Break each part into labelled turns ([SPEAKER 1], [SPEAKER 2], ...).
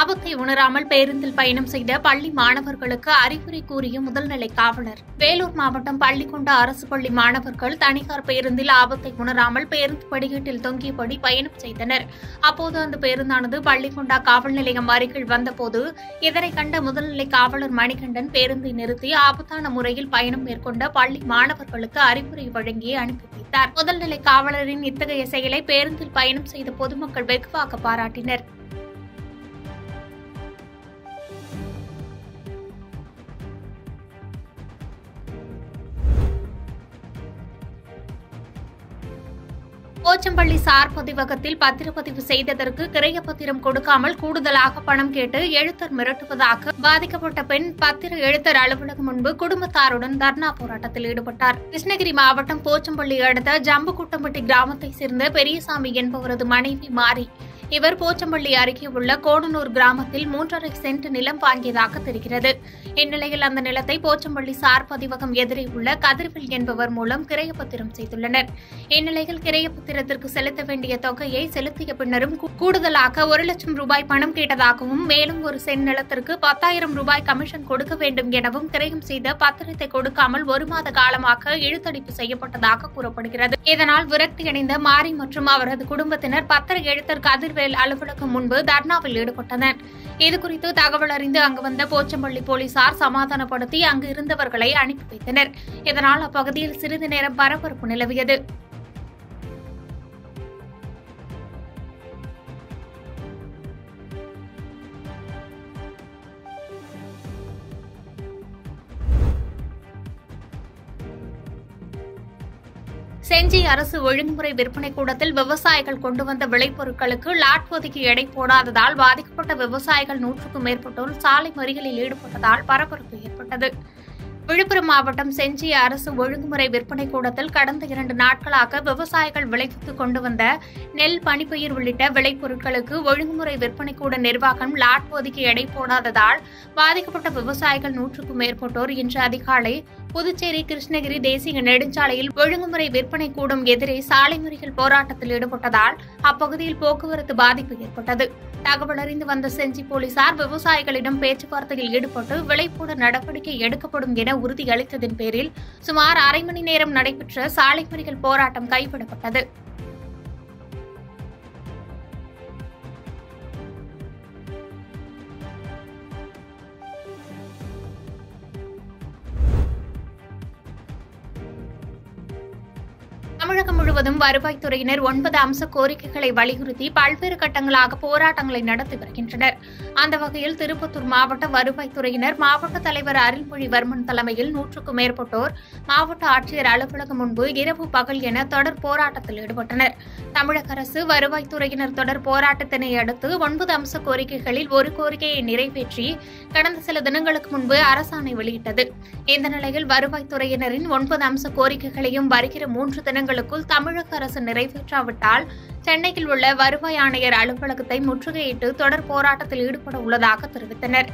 [SPEAKER 1] ஆபத்தை உணராமல் பேருந்தில் பயணம் செய்த பள்ளி மாணவர்களுக்கு அறிவுரை கூறிய முதல்நிலை காவலர் வேலூர் மாவட்டம் பள்ளிக்கொண்ட அரசு பள்ளி மாணவர்கள் தனியார் பேருந்தில் ஆபத்தை உணராமல் பேருந்து படிக்கட்டில் தொங்கியபடி பயணம் செய்தனர் அப்போது அந்த பேருந்தானது பள்ளிக்கொண்டா காவல் நிலையம் அருகில் வந்தபோது இதனை கண்ட முதல்நிலை காவலர் மணிகண்டன் பேருந்தை நிறுத்தி ஆபத்தான முறையில் பயணம் மேற்கொண்ட பள்ளி மாணவர்களுக்கு அறிவுரை வழங்கி அனுப்பி வைத்தார் முதல்நிலை காவலரின் இத்தகைய செயலை பேருந்தில் பயணம் செய்த பொதுமக்கள் வெகுவாக பாராட்டினர் போச்சம்பள்ளி சார் பதிவகத்தில் பத்திரப்பதிவு செய்ததற்கு கிரையப்பத்திரம் கொடுக்காமல் கூடுதலாக பணம் கேட்டு எழுத்தர் மிரட்டுவதாக பாதிக்கப்பட்ட பெண் பத்திர எழுத்தர் அலுவலகம் முன்பு குடும்பத்தாருடன் தர்ணா போராட்டத்தில் ஈடுபட்டார் கிருஷ்ணகிரி மாவட்டம் போச்சம்பள்ளி அடுத்த ஜம்புகுட்டம்பட்டி கிராமத்தைச் சேர்ந்த பெரியசாமி என்பவரது மனைவி மாறி இவர் போச்சம்பள்ளி அருகே உள்ள கோடனூர் கிராமத்தில் மூன்றரை சென்ட் நிலம் வாங்கியதாக தெரிகிறது இந்நிலையில் அந்த நிலத்தை போச்சம்பள்ளி சார் பதிவகம் எதிரே உள்ள கதிர்வில் என்பவர் மூலம் கிரையப்பத்திரம் செய்துள்ளனர் இந்நிலையில் கிரையப்பத்திரத்திற்கு செலுத்த வேண்டிய தொகையை செலுத்திய பின்னரும் கூ- கூடுதலாக ஒரு லட்சம் ரூபாய் பணம் கேட்டதாகவும் மேலும் ஒரு சென்ட் நிலத்திற்கு பத்தாயிரம் ரூபாய் கமிஷன் கொடுக்க வேண்டும் எனவும் கிரயம் செய்த பத்திரத்தை கொடுக்காமல் ஒரு மாத காலமாக இழுத்தடிப்பு செய்யப்பட்டதாக கூறப்படுகிறது இதனால் விரக்தியடைந்த மாரி மற்றும் அவரது குடும்பத்தினர் பத்திர எழுத்தர் கதிர்வேல் அலுவலகம் முன்பு தர்ணாவில் ஈடுபட்டனர் இதுகுறித்து தகவல் அறிந்து அங்கு வந்த போச்சம்பள்ளி போலீசார் சமாதானப்படுத்தி அங்கு இருந்தவர்களை அனுப்பி வைத்தனர் இதனால் அப்பகுதியில் சிறிது நேரம் பரபரப்பு நிலவியது செஞ்சி அரசு ஒழுங்குமுறை விற்பனை கூடத்தில் விவசாயிகள் கொண்டு வந்த விளைபொருட்களுக்கு லாட் ஒதுக்கி எடை போடாததால் பாதிக்கப்பட்ட விவசாயிகள் நூற்றுக்கும் மேற்பட்டோர் சாலை மறியலில் ஈடுபட்டதால் பரபரப்பு ஏற்பட்டது விழுப்புரம் மாவட்டம் செஞ்சி அரசு ஒழுங்குமுறை விற்பனை கூடத்தில் கடந்த இரண்டு நாட்களாக விவசாயிகள் விளைவித்து கொண்டு வந்த நெல் பனிப்பயிர் உள்ளிட்ட விளைபொருட்களுக்கு ஒழுங்குமுறை விற்பனை கூட நிர்வாகம் லாட் ஒதுக்கி எடை போடாததால் பாதிக்கப்பட்ட விவசாயிகள் நூற்றுக்கும் மேற்பட்டோர் இன்று அதிகாலை புதுச்சேரி கிருஷ்ணகிரி தேசிய நெடுஞ்சாலையில் ஒழுங்குமுறை விற்பனை கூடம் எதிரே சாலை மறியல் போராட்டத்தில் ஈடுபட்டதால் அப்பகுதியில் போக்குவரத்து பாதிப்பு ஏற்பட்டது தகவல் அறிந்து வந்த செஞ்சி போலீசார் விவசாயிகளிடம் பேச்சுவார்த்தையில் ஈடுபட்டு விளைபோட நடவடிக்கை எடுக்கப்படும் என உறுதியளித்ததன் பேரில் சுமார் அரை மணி நேரம் நடைபெற்ற சாலை மறியல் போராட்டம் கைவிடப்பட்டது தமிழகம் முழுவதும் வருவாய்த்துறையினர் ஒன்பது அம்ச கோரிக்கைகளை வலியுறுத்தி பல்வேறு கட்டங்களாக போராட்டங்களை நடத்தி வருகின்றனர் அந்த வகையில் திருப்பத்தூர் மாவட்ட வருவாய்த்துறையினர் மாவட்ட தலைவர் அருள்மொழிவர்மன் தலைமையில் நூற்றுக்கும் மேற்பட்டோர் மாவட்ட ஆட்சியர் அலுவலகம் முன்பு இரவு பகல் என தொடர் போராட்டத்தில் ஈடுபட்டனர் தமிழக அரசு வருவாய்த்துறையினர் தொடர் போராட்டத்தினை அடுத்து ஒன்பது அம்ச கோரிக்கைகளில் ஒரு கோரிக்கையை நிறைவேற்றி கடந்த சில தினங்களுக்கு முன்பு அரசாணை வெளியிட்டது இந்த நிலையில் வருவாய்த்துறையினரின் ஒன்பது அம்ச கோரிக்கைகளையும் வருகிற மூன்று தினங்களுக்குள் தமிழக அரசு நிறைவேற்றாவிட்டால் சென்னையில் உள்ள வருவாய் ஆணையர் அலுவலகத்தை முற்றுகையிட்டு தொடர் போராட்டத்தில் ஈடுபட உள்ளதாக தெரிவித்தனர்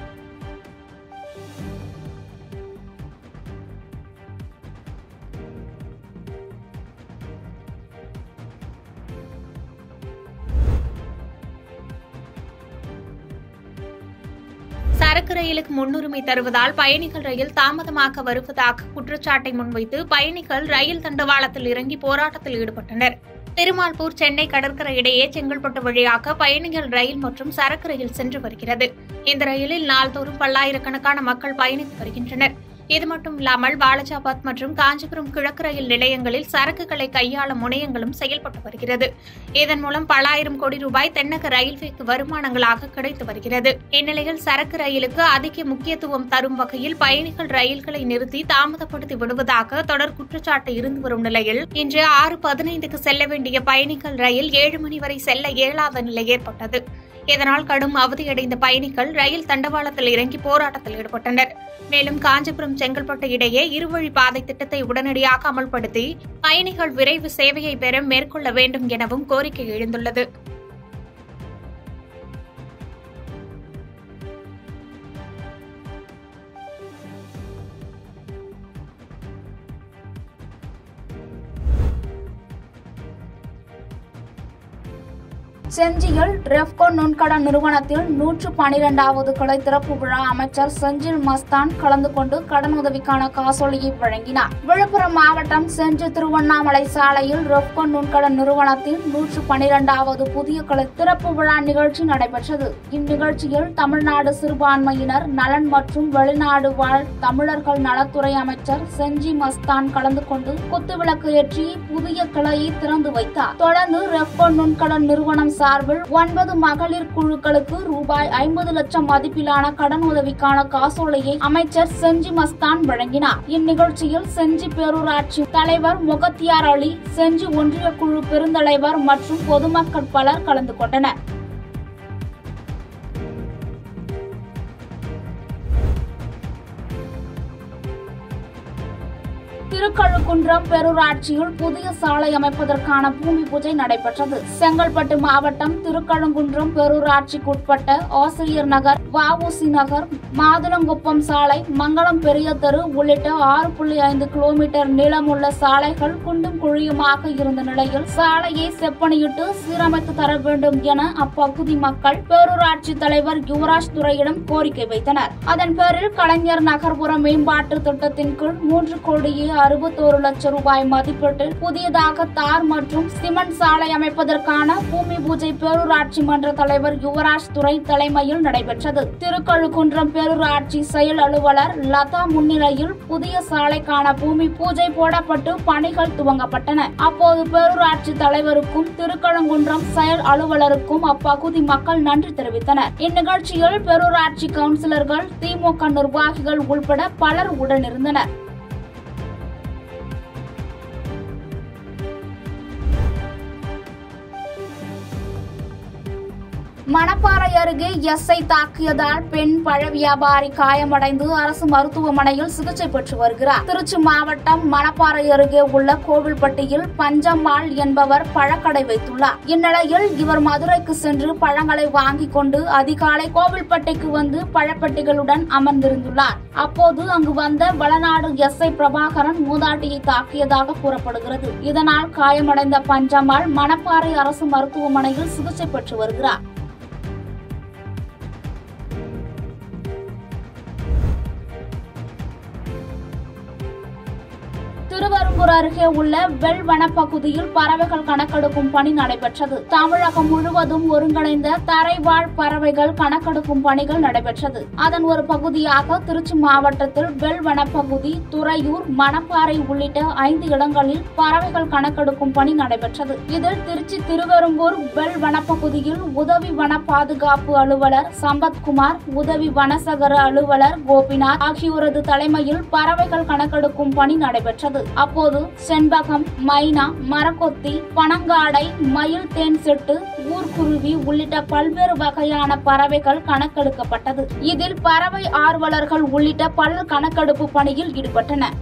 [SPEAKER 1] சரக்கு ரயிலுக்கு முன்னுரிமை தருவதால் பயணிகள் ரயில் தாமதமாக வருவதாக குற்றச்சாட்டை முன்வைத்து பயணிகள் ரயில் தண்டவாளத்தில் இறங்கி போராட்டத்தில் ஈடுபட்டனர் திருமால்பூர் சென்னை கடற்கரை இடையே செங்கல்பட்டு வழியாக பயணிகள் ரயில் மற்றும் சரக்கு ரயில் சென்று வருகிறது இந்த ரயிலில் நாள்தோறும் பல்லாயிரக்கணக்கான மக்கள் பயணித்து வருகின்றனர் இது மட்டும் இல்லாமல் பாலஜாபாத் மற்றும் காஞ்சிபுரம் கிழக்கு ரயில் நிலையங்களில் சரக்குகளை கையாளும் முனையங்களும் செயல்பட்டு வருகிறது இதன் மூலம் பல்லாயிரம் கோடி ரூபாய் தென்னக ரயில்வேக்கு வருமானங்களாக கிடைத்து வருகிறது இந்நிலையில் சரக்கு ரயிலுக்கு அதிக முக்கியத்துவம் தரும் வகையில் பயணிகள் ரயில்களை நிறுத்தி தாமதப்படுத்தி விடுவதாக தொடர் குற்றச்சாட்டு இருந்து வரும் நிலையில் இன்று ஆறு பதினைந்துக்கு செல்ல வேண்டிய பயணிகள் ரயில் ஏழு மணி வரை செல்ல இயலாத நிலை ஏற்பட்டது இதனால் கடும் அவதியடைந்த பயணிகள் ரயில் தண்டவாளத்தில் இறங்கி போராட்டத்தில் ஈடுபட்டனர் மேலும் காஞ்சிபுரம் செங்கல்பட்டு இடையே இருவழி பாதை திட்டத்தை உடனடியாக அமல்படுத்தி பயணிகள் விரைவு சேவையை பெற மேற்கொள்ள வேண்டும் எனவும் கோரிக்கை எழுந்துள்ளது
[SPEAKER 2] செஞ்சியில் ரெப்கோ நுண்கடன் நிறுவனத்தில் நூற்று பனிரெண்டாவது கிளை திறப்பு விழா அமைச்சர் செஞ்சில் மஸ்தான் கலந்து கொண்டு கடன் உதவிக்கான காசோலையை வழங்கினார் விழுப்புரம் மாவட்டம் செஞ்சி திருவண்ணாமலை சாலையில் ரெப்கோ நுண்கடன் நிறுவனத்தின் நூற்று பனிரெண்டாவது புதிய கிளை திறப்பு விழா நிகழ்ச்சி நடைபெற்றது இந்நிகழ்ச்சியில் தமிழ்நாடு சிறுபான்மையினர் நலன் மற்றும் வெளிநாடு வாழ் தமிழர்கள் நலத்துறை அமைச்சர் செஞ்சி மஸ்தான் கலந்து கொண்டு குத்துவிளக்கு ஏற்றி புதிய கிளையை திறந்து வைத்தார் தொடர்ந்து ரெப்கோ நுண்கடன் நிறுவனம் சார்பில் ஒன்பது மகளிர் குழுக்களுக்கு ரூபாய் ஐம்பது லட்சம் மதிப்பிலான கடன் உதவிக்கான காசோலையை அமைச்சர் செஞ்சி மஸ்தான் வழங்கினார் இந்நிகழ்ச்சியில் செஞ்சி பேரூராட்சி தலைவர் முகத்தியார் அலி செஞ்சி ஒன்றிய குழு பெருந்தலைவர் மற்றும் பொதுமக்கள் பலர் கலந்து கொண்டனர் திருக்கழுக்குன்றம் பேரூராட்சியில் புதிய சாலை அமைப்பதற்கான பூமி பூஜை நடைபெற்றது செங்கல்பட்டு மாவட்டம் திருக்கழுங்குன்றம் பேரூராட்சிக்குட்பட்ட ஆசிரியர் நகர் வஉசி நகர் மாதுளங்குப்பம் சாலை மங்களம் பெரிய தெரு உள்ளிட்ட ஆறு புள்ளி ஐந்து கிலோமீட்டர் நீளமுள்ள சாலைகள் குண்டும் குழியுமாக இருந்த நிலையில் சாலையை செப்பனிட்டு சீரமைத்து தர வேண்டும் என அப்பகுதி மக்கள் பேரூராட்சி தலைவர் யுவராஜ் துரையிடம் கோரிக்கை வைத்தனர் அதன் பேரில் கலைஞர் நகர்ப்புற மேம்பாட்டு திட்டத்தின் கீழ் மூன்று கோடியே அறுபத்தோரு லட்சம் ரூபாய் மதிப்பீட்டில் புதியதாக தார் மற்றும் சிமெண்ட் சாலை அமைப்பதற்கான பூமி பூஜை பேரூராட்சி மன்ற தலைவர் யுவராஜ் துரை தலைமையில் நடைபெற்றது திருக்கழுக்குன்றம் பேரூராட்சி செயல் அலுவலர் லதா முன்னிலையில் புதிய சாலைக்கான பூமி பூஜை போடப்பட்டு பணிகள் துவங்கப்பட்டன அப்போது பேரூராட்சி தலைவருக்கும் திருக்கழுங்குன்றம் செயல் அலுவலருக்கும் அப்பகுதி மக்கள் நன்றி தெரிவித்தனர் இந்நிகழ்ச்சியில் பேரூராட்சி கவுன்சிலர்கள் திமுக நிர்வாகிகள் உள்பட பலர் உடனிருந்தனர் மணப்பாறை அருகே எஸ்ஐ தாக்கியதால் பெண் பழ வியாபாரி காயமடைந்து அரசு மருத்துவமனையில் சிகிச்சை பெற்று வருகிறார் திருச்சி மாவட்டம் மணப்பாறை அருகே உள்ள கோவில்பட்டியில் பஞ்சம்மாள் என்பவர் பழக்கடை வைத்துள்ளார் இந்நிலையில் இவர் மதுரைக்கு சென்று பழங்களை வாங்கிக் கொண்டு அதிகாலை கோவில்பட்டிக்கு வந்து பழப்பெட்டிகளுடன் அமர்ந்திருந்துள்ளார் அப்போது அங்கு வந்த வளநாடு எஸ்ஐ பிரபாகரன் மூதாட்டியை தாக்கியதாக கூறப்படுகிறது இதனால் காயமடைந்த பஞ்சம்மாள் மணப்பாறை அரசு மருத்துவமனையில் சிகிச்சை பெற்று வருகிறார் திருவரும்பூர் அருகே உள்ள வெள் வனப்பகுதியில் பறவைகள் கணக்கெடுக்கும் பணி நடைபெற்றது தமிழகம் முழுவதும் ஒருங்கிணைந்த தரைவாழ் பறவைகள் கணக்கெடுக்கும் பணிகள் நடைபெற்றது அதன் ஒரு பகுதியாக திருச்சி மாவட்டத்தில் வெள் வனப்பகுதி துறையூர் மணப்பாறை உள்ளிட்ட ஐந்து இடங்களில் பறவைகள் கணக்கெடுக்கும் பணி நடைபெற்றது இதில் திருச்சி திருவெரும்பூர் வெள் வனப்பகுதியில் உதவி வன பாதுகாப்பு அலுவலர் சம்பத்குமார் உதவி வனசகர அலுவலர் கோபிநாத் ஆகியோரது தலைமையில் பறவைகள் கணக்கெடுக்கும் பணி நடைபெற்றது அப்போது செண்பகம் மைனா மரக்கொத்தி பனங்காடை மயில் தேன் செட்டு ஊர்க்குருவி உள்ளிட்ட பல்வேறு வகையான பறவைகள் கணக்கெடுக்கப்பட்டது இதில் பறவை ஆர்வலர்கள் உள்ளிட்ட பலர் கணக்கெடுப்பு பணியில் ஈடுபட்டனர்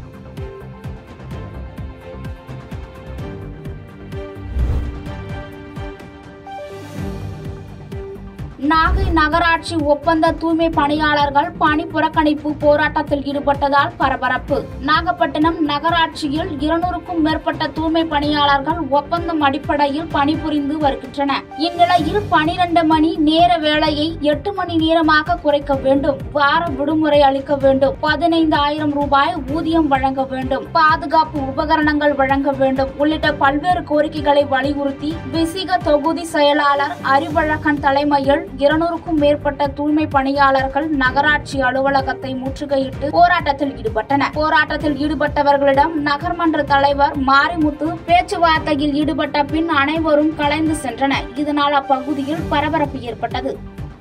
[SPEAKER 2] நாகை நகராட்சி ஒப்பந்த தூய்மை பணியாளர்கள் பணி புறக்கணிப்பு போராட்டத்தில் ஈடுபட்டதால் பரபரப்பு நாகப்பட்டினம் நகராட்சியில் இருநூறுக்கும் மேற்பட்ட தூய்மை பணியாளர்கள் ஒப்பந்தம் அடிப்படையில் பணிபுரிந்து வருகின்றனர் இந்நிலையில் பனிரெண்டு மணி நேர வேலையை எட்டு மணி நேரமாக குறைக்க வேண்டும் வார விடுமுறை அளிக்க வேண்டும் பதினைந்து ஆயிரம் ரூபாய் ஊதியம் வழங்க வேண்டும் பாதுகாப்பு உபகரணங்கள் வழங்க வேண்டும் உள்ளிட்ட பல்வேறு கோரிக்கைகளை வலியுறுத்தி விசிக தொகுதி செயலாளர் அறிவழகன் தலைமையில் இருநூறுக்கும் மேற்பட்ட தூய்மை பணியாளர்கள் நகராட்சி அலுவலகத்தை முற்றுகையிட்டு போராட்டத்தில் ஈடுபட்டனர் போராட்டத்தில் ஈடுபட்டவர்களிடம் நகர்மன்ற தலைவர் மாரிமுத்து பேச்சுவார்த்தையில் ஈடுபட்ட பின் அனைவரும் கலைந்து சென்றனர் இதனால் அப்பகுதியில் பரபரப்பு ஏற்பட்டது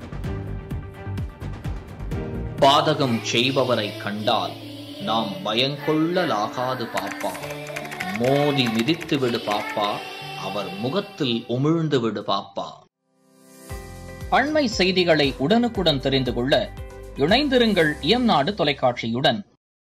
[SPEAKER 3] பாதகம் செய்பவரை கண்டால் நாம் பயங்கொள்ளலாகாது பாப்பா மோதி மிதித்து விடு பாப்பா அவர் முகத்தில் உமிழ்ந்து விடு பாப்பா அண்மை செய்திகளை உடனுக்குடன் தெரிந்து கொள்ள இணைந்திருங்கள் இயம்நாடு தொலைக்காட்சியுடன்